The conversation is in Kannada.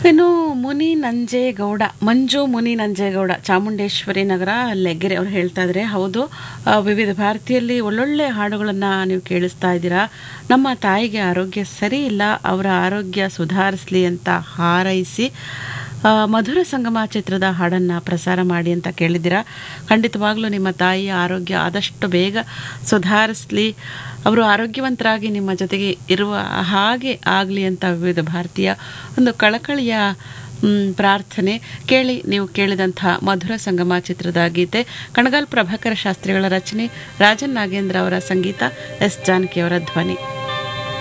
ಇನ್ನು ಮುನಿ ನಂಜೇಗೌಡ ಮಂಜು ಮುನಿ ನಂಜೇಗೌಡ ಚಾಮುಂಡೇಶ್ವರಿ ನಗರ ಲೆಗ್ಗೆರೆ ಅವ್ರು ಹೇಳ್ತಾ ಇದ್ರೆ ಹೌದು ಆ, ವಿವಿಧ ಭಾರತೀಯಲ್ಲಿ ಒಳ್ಳೊಳ್ಳೆ ಹಾಡುಗಳನ್ನು ನೀವು ಕೇಳಿಸ್ತಾ ಇದ್ದೀರಾ ನಮ್ಮ ತಾಯಿಗೆ ಆರೋಗ್ಯ ಸರಿ ಇಲ್ಲ ಅವರ ಆರೋಗ್ಯ ಸುಧಾರಿಸಲಿ ಅಂತ ಹಾರೈಸಿ ಆ, ಮಧುರ ಸಂಗಮ ಚಿತ್ರದ ಹಾಡನ್ನು ಪ್ರಸಾರ ಮಾಡಿ ಅಂತ ಕೇಳಿದ್ದೀರಾ ಖಂಡಿತವಾಗ್ಲೂ ನಿಮ್ಮ ತಾಯಿಯ ಆರೋಗ್ಯ ಆದಷ್ಟು ಬೇಗ ಸುಧಾರಿಸಲಿ ಅವರು ಆರೋಗ್ಯವಂತರಾಗಿ ನಿಮ್ಮ ಜೊತೆಗೆ ಇರುವ ಹಾಗೆ ಆಗಲಿ ಅಂತ ವಿವಿಧ ಭಾರತೀಯ ಒಂದು ಕಳಕಳಿಯ ಮ್, ಪ್ರಾರ್ಥನೆ ಕೇಳಿ ನೀವು ಕೇಳಿದಂಥ ಮಧುರ ಸಂಗಮ ಚಿತ್ರದ ಗೀತೆ ಕಣಗಾಲ್ ಪ್ರಭಾಕರ ಶಾಸ್ತ್ರಿಗಳ ರಚನೆ ರಾಜನ್ ನಾಗೇಂದ್ರ ಅವರ ಸಂಗೀತ ಎಸ್ ಜಾನಕಿ ಅವರ ಧ್ವನಿ